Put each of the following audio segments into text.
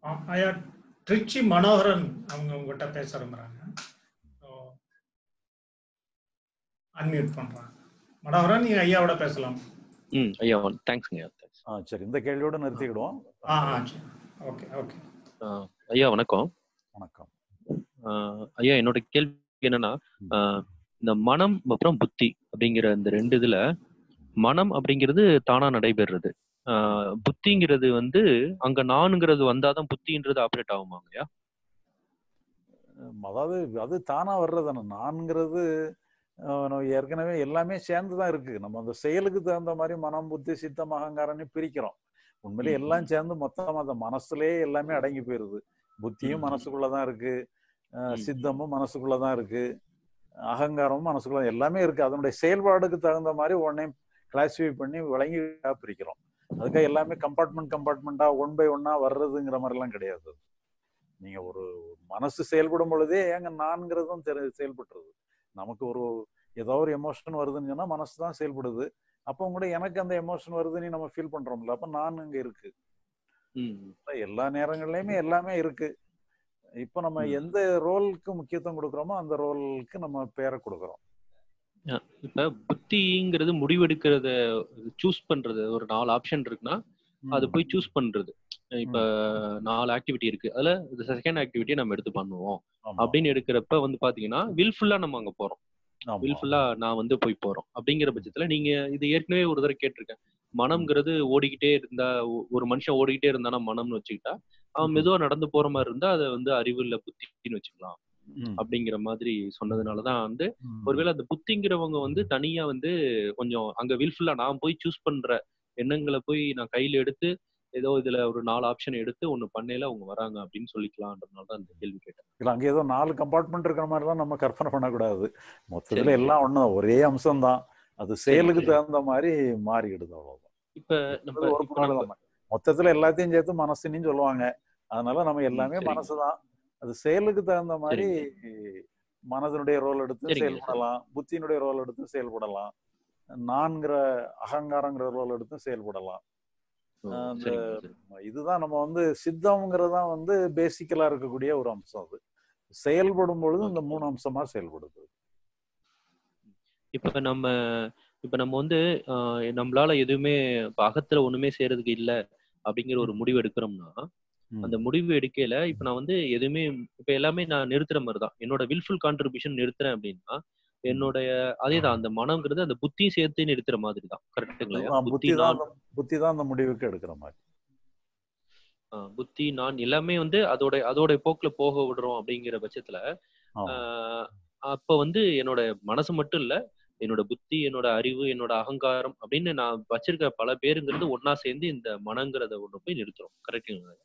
ஆ, ஐயா திருச்சி மனோகரன் அவங்க உங்ககிட்ட பேச விரும்புறாங்க அன்மியூட் பண்றாங்க மனோகரன் நீங்க ஐயாவோட பேசலாம் ம் ஐயா தேங்க்ஸ்ங்க ஐயா தேங்க்ஸ் ஆ சரி இந்த கேள்வியோட நிறுத்திக்கிடுவோம் ஆ ஆ ஓகே ஓகே ஐயா வணக்கம் வணக்கம் ஆஹ் ஐயா என்னோட கேள்வி என்னன்னா ஆஹ் இந்த மனம் அப்புறம் புத்தி அப்படிங்கிற இந்த ரெண்டு இதுல மனம் அப்படிங்கிறது தானா நடைபெறுறது ஆஹ் புத்திங்கிறது வந்து அங்க நானுங்கிறது வந்தாதான் புத்தின்றது ஆப்ரேட் ஆகுமாங்க ஐயா உம், அதாவது அது தானா வர்றதானே நான்கிறது அஹ், நம்ம ஏற்கனவே எல்லாமே சேர்ந்து தான் இருக்கு நம்ம அந்த செயலுக்கு தகுந்த மாதிரி மனம் புத்தி சித்தம் அகங்காரம்னு பிரிக்கிறோம் உண்மையிலே ம், எல்லாம் சேர்ந்து மொத்தமா அந்த மனசுலயே எல்லாமே அடங்கி போயிருது புத்தியும் ம், மனசுக்குள்ளதான் இருக்கு அஹ், ம், சித்தமும் மனசுக்குள்ளதான் இருக்கு அகங்காரமும் மனசுக்குள்ள எல்லாமே இருக்கு அதனுடைய செயல்பாடுக்கு தகுந்த மாதிரி ஒன்னையும் கிளாசிஃபை பண்ணி விளங்கி பிரிக்கிறோம் அதுக்காக எல்லாமே கம்பார்ட்மெண்ட் கம்பார்ட்மெண்டா ஒன் பை ஒன்னா வர்றதுங்கிற மாதிரிலாம் கிடையாது நீங்க ஒரு மனசு செயல்படும் பொழுதே ஏங்க நான்கிறதும் தெரி செயல்பட்டுருது நமக்கு ஒரு ஏதோ ஒரு எமோஷன் வருதுன்னு சொன்னா மனசு தான் செயல்படுது அப்போ கூட எனக்கு அந்த எமோஷன் வருதுன்னு நம்ம ஃபீல் பண்றோம்ல அப்ப நான் அங்க இருக்கு ம், இப்ப எல்லா நேரங்கள்லயுமே எல்லாமே இருக்கு இப்போ நம்ம ம். எந்த ரோலுக்கு முக்கியத்துவம் கொடுக்குறோமோ அந்த ரோலுக்கு நம்ம பேரை கொடுக்குறோம் ஆஹ் இப்ப புத்திங்கிறது முடிவெடுக்கிறத சூஸ் பண்றது ஒரு நாலு ஆப்ஷன் இருக்குன்னா அது போய் சூஸ் பண்றது இப்ப நாலு ஆக்டிவிட்டி இருக்கு அதுல செகண்ட் ஆக்டிவிட்டியை நம்ம எடுத்து பண்ணுவோம் ஆமா, அப்படின்னு எடுக்கிறப்ப வந்து பாத்தீங்கன்னா வில்ஃபுல்லா நம்ம அங்க போறோம் ஆமா. வில்ஃபுல்லா நான் வந்து போய் போறோம் அப்படிங்கிற பட்சத்துல நீங்க இது ஏற்கனவே ஒரு தடவை கேட்டிருக்கேன் மனம்ங்கிறது ஓடிக்கிட்டே இருந்தா ஒ- ஒரு மனுஷன் ஓடிக்கிட்டே இருந்தானா மனம்னு வச்சுக்கிட்டா அவன் ம். மெதுவா நடந்து போற மாதிரி இருந்தா அதை வந்து அறிவு இல்ல புத்தின்னு வச்சுக்கலாம் ம், அப்படிங்கிற மாதிரி சொன்னதுனாலதான் வந்து ம். ஒருவேளை அந்த புத்திங்கிறவங்க வந்து தனியா வந்து கொஞ்சம் அங்க வில்ஃபுல்லா நான் போய் சூஸ் பண்ற எண்ணங்களை போய் நான் கையில எடுத்து ஏதோ இதுல ஒரு நாலு ஆப்ஷன் எடுத்து ஒண்ணு பண்ணையில அவங்க வராங்க அப்படின்னு சொல்லிக்கலாம்ன்றதுனால தான் இந்த கேள்வி கேட்டேன் இல்ல அங்க ஏதோ நாலு கம்பார்ட்மெண்ட் இருக்கிற மாதிரி தான் நம்ம கற்பனை பண்ணக்கூடாது மொத்தத்துல சரி. எல்லாம் ஒண்ணும் ஒரே அம்சம் தான் அது செயலுக்கு சரி. தகுந்த மாதிரி மாறிடுது அவ்வளவுதான் இப்ப நம்ம அது ஒரு இப்ப நம்ம problem. மொத்தத்துல எல்லாத்தையும் சேர்த்து மனசுன்னு சொல்லுவாங்க அதனால நம்ம எல்லாமே சரிங்க. மனசுதான் அது செயலுக்கு தகுந்த மாதிரி மனதனுடைய ரோல் எடுத்து சரிங்க. செயல்படலாம் புத்தியினுடைய ரோல் எடுத்து செயல்படலாம் நான்கிற அகங்காரங்கிற ரோல் எடுத்து செயல்படலாம் ஓ, அந்த சரிங்க சரி. இதுதான் நம்ம வந்து சித்தம்ங்கிறது தான் வந்து பேசிக்கலா இருக்கக்கூடிய ஒரு அம்சம் அது செயல்படும் பொழுது இந்த மூணு அம்சமா செயல்படுது இப்ப நம்ம இப்ப நம்ம வந்து ஆஹ், நம்மளால எதுவுமே இப்ப அகத்துல ஒண்ணுமே செய்யறதுக்கு இல்ல அப்படிங்கிற ஒரு முடிவு எடுக்கிறோம்னா ம். அந்த முடிவு எடுக்கையில இப்ப நான் வந்து எதுவுமே இப்ப எல்லாமே நான் நிறுத்துற மாதிரி தான் என்னோட வில்ஃபுல் கான்ட்ரிபியூஷன் நிறுத்துறேன் அப்படின்னா என்னுடைய அதேதான் அந்த மனம்ங்கிறது அந்த புத்தியும் சேர்த்து நிறுத்துற மாதிரி தான் கரெக்டுங்களா ஆ, புத்தி புத்தி தான் நான் அந்த- புத்தி தான் அந்த முடிவுக்கு எடுக்கிற மாதிரி ஆஹ், புத்தி நான் எல்லாமே வந்து அதோட அதோட போக்குல போக விடுறோம் அப்படிங்கிற பட்சத்துல ஆமா. ஆஹ், அப்ப வந்து என்னோட மனசு மட்டும் இல்ல என்னோட புத்தி என்னோட அறிவு என்னோட அகங்காரம் அப்படின்னு நான் வச்சிருக்க பல பேருங்கிறது ஒண்ணா சேர்ந்து இந்த மனங்கிறத ஒண்ணு போய் நிறுத்துறோம் கரெக்டுங்களா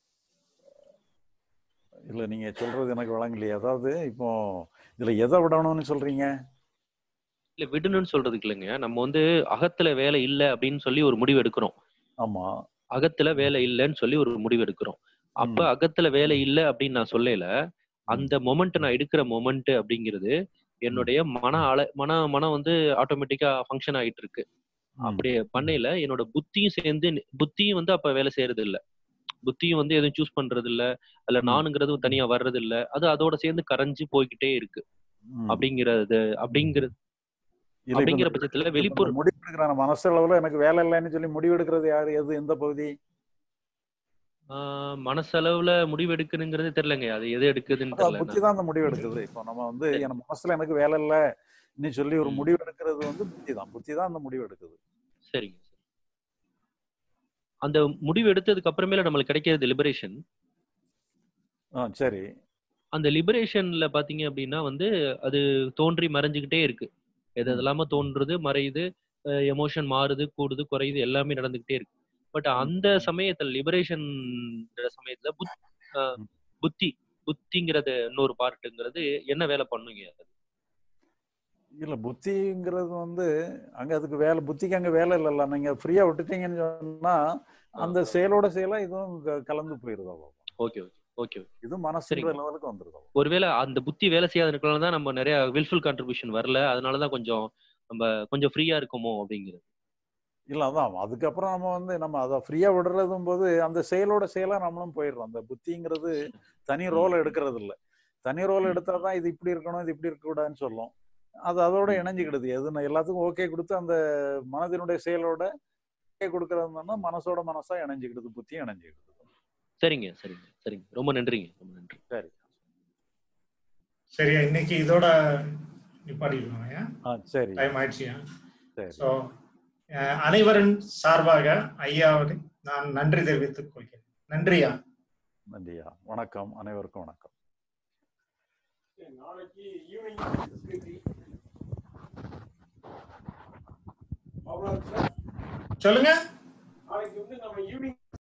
இல்ல நீங்க சொல்றது எனக்கு வழங்கலையே அதாவது இப்போ இதுல எதை விடணும்னு சொல்றீங்க இல்ல விடணும்னு சொல்றதுக்கு இல்லைங்க நம்ம வந்து அகத்துல வேலை இல்ல அப்படின்னு சொல்லி ஒரு முடிவு எடுக்கிறோம் ஆமா அகத்துல வேலை இல்லைன்னு சொல்லி ஒரு முடிவு எடுக்கிறோம் அப்ப ம். அகத்துல வேலை இல்ல அப்படின்னு நான் சொல்லல அந்த மொமெண்ட் நான் எடுக்கிற மொமெண்ட் அப்படிங்கிறது என்னுடைய மன அல மன மனம் வந்து ஆட்டோமேட்டிக்கா ஃபங்க்ஷன் ஆயிட்டு இருக்கு ம். அப்படி பண்ணையில என்னோட புத்தியும் சேர்ந்து நி- புத்தியும் வந்து அப்ப வேலை செய்யறது இல்ல புத்தியும் வந்து எதுவும் சூஸ் பண்றது இல்ல அல்ல ம். நானுங்கிறதும் தனியா வர்றது இல்ல அது அதோட சேர்ந்து கரைஞ்சு போய்கிட்டே இருக்கு ம். அப்படிங்கிறது அப்படிங்கிறது இல்ல, இப்ப அப்படிங்கிற இந்த- பட்சத்துல இப்ப இந்த வெளிப்புற முடிவு எடுக்கிற மனசளவுல எனக்கு வேலை இல்லைன்னு சொல்லி முடிவு எடுக்கிறது யாரு எது எந்த பகுதி ஆஹ் மனசளவுல முடிவு எடுக்கணுங்கிறது தெரியலங்க அது எது எடுக்குதுன்னு அதான் தெரியல புத்தி தான் அந்த முடிவு எடுக்குது இப்போ நம்ம வந்து சரி. என் மனசுல எனக்கு வேலை இல்ல நீ சொல்லி ஒரு ம். முடிவு எடுக்கிறது வந்து புத்தி தான் புத்தி தான் அந்த முடிவு எடுக்குது சரிங்க சரி. அந்த முடிவு எடுத்ததுக்கு அப்புறமேல நம்மளுக்கு கிடைக்கிறது லிபரேஷன் ஆ சரி அந்த லிபரேஷன்ல பாத்தீங்க அப்படின்னா வந்து அது தோன்றி மறைஞ்சுக்கிட்டே இருக்கு எது ம். எதெல்லாம தோன்றுது மறையுது எமோஷன் மாறுது கூடுது குறையுது எல்லாமே நடந்துகிட்டே இருக்கு பட் அந்த சமயத்துல லிபரேஷன் சமயத்துல புத் அஹ் ம். புத்தி புத்திங்கிறது இன்னொரு பார்ட்டுங்கிறது என்ன வேலை பண்ணுங்க இல்ல புத்திங்கிறது வந்து அங்க அதுக்கு வேலை புத்திக்கு அங்க வேலை இல்லைல்ல நீங்க ஃப்ரீயா விட்டுட்டீங்கன்னு சொன்னா அந்த செயலோட செயலா இதுவும் க- கலந்து போயிருது அவ்வளவு ஓகே ஓகே ஓகே இது மனசுன்ற சரிங்க. லெவலுக்கு வந்துருது ஒருவேளை அந்த புத்தி வேலை செய்யாத இருக்கனால தான் நம்ம நிறைய வில்ஃபுல் கான்ட்ரிபியூஷன் வரல அதனால தான் கொஞ்சம் நம்ம கொஞ்சம் ஃப்ரீயா இருக்குமோ அப்படிங்கிறது இல்ல அதான் அதுக்கப்புறம் நம்ம வந்து நம்ம அதை ஃப்ரீயா விடுறதும் போது அந்த செயலோட செயலா நம்மளும் போயிடுறோம் அந்த புத்திங்கிறது தனி ரோல் எடுக்கிறது இல்ல தனி ரோல் ம். எடுத்தாதான் இது இப்படி இருக்கணும் இது இப்படி இருக்கக்கூடாதுன்னு சொல்லும் அது அதோட ம். இணைஞ்சுக்கிடுது எது நான் எல்லாத்துக்கும் ஓகே கொடுத்து அந்த மனதினுடைய செயலோட ஓகே கொடுக்கறதுனா மனசோட மனசா இணைஞ்சுக்கிடுது புத்தியும் இணைஞ்சுக்கிடுது சரிங்க சரிங்க சரிங்க ரொம்ப நன்றிங்க ரொம்ப நன்றி சரி சரியா இன்னைக்கு இதோட நிப்பாட்டிக்கலாம் ஐயா ஆ சரி டைம் ஆயிடுச்சுயா சரி ஸோ அனைவரின் சார்பாக ஐயாவை நான் நன்றி தெரிவித்துக் கொள்கிறேன் நன்றியா நன்றியா வணக்கம் அனைவருக்கும் வணக்கம் நாளைக்கு ஈவினிங் அவ்வளோ சொல்லுங்க நாளைக்கு வந்து நம்ம ஈவினிங்